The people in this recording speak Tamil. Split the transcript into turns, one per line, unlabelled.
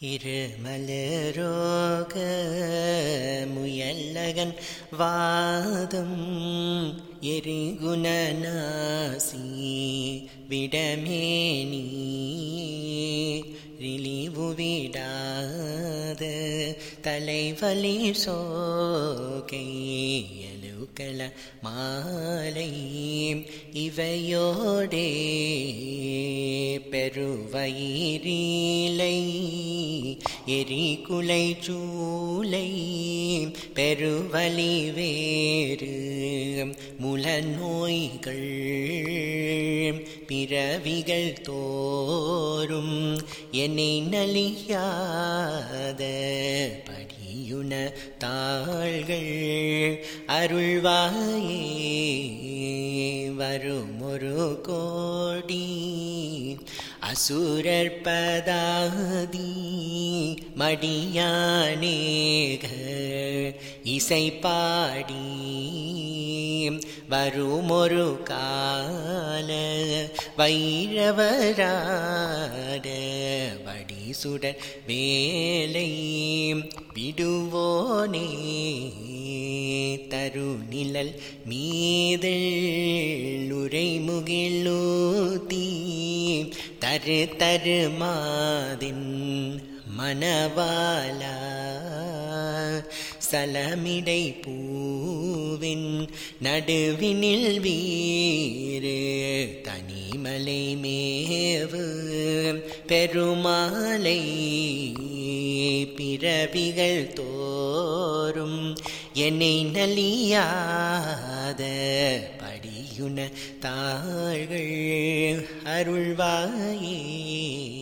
இருமலரோக முயல்லகன் வாதம் எரிகுணநாசி விடமேனி ரிலிவு விடாத தலைவலி சோகை எழுக்கள மாலை இவையோடே பெருவயிரிலை எரிகுலை சூலை பெருவலி வேறு முலநோய்கள் பிறவிகள் தோறும் என்னை நலியாத படியுன தாள்கள் அருள்வாயே வரும் ஒரு கோடி அசுரர் பதாதி மடியானேக இசை பாடி வருமொரு கால வைரவராட வடிசுடர் வேலை விடுவோனே தருநிழல் மீதில் உரைமுகிலூத்தி தரு தரு மாதின் மணவாலா சலமிடை பூவின் நடுவினில் வீறு தனிமலை மேவு பெருமாலை பிறவிகள் தோறும் என்னை நலியாத படியுன தாள்கள் அருள்வாயே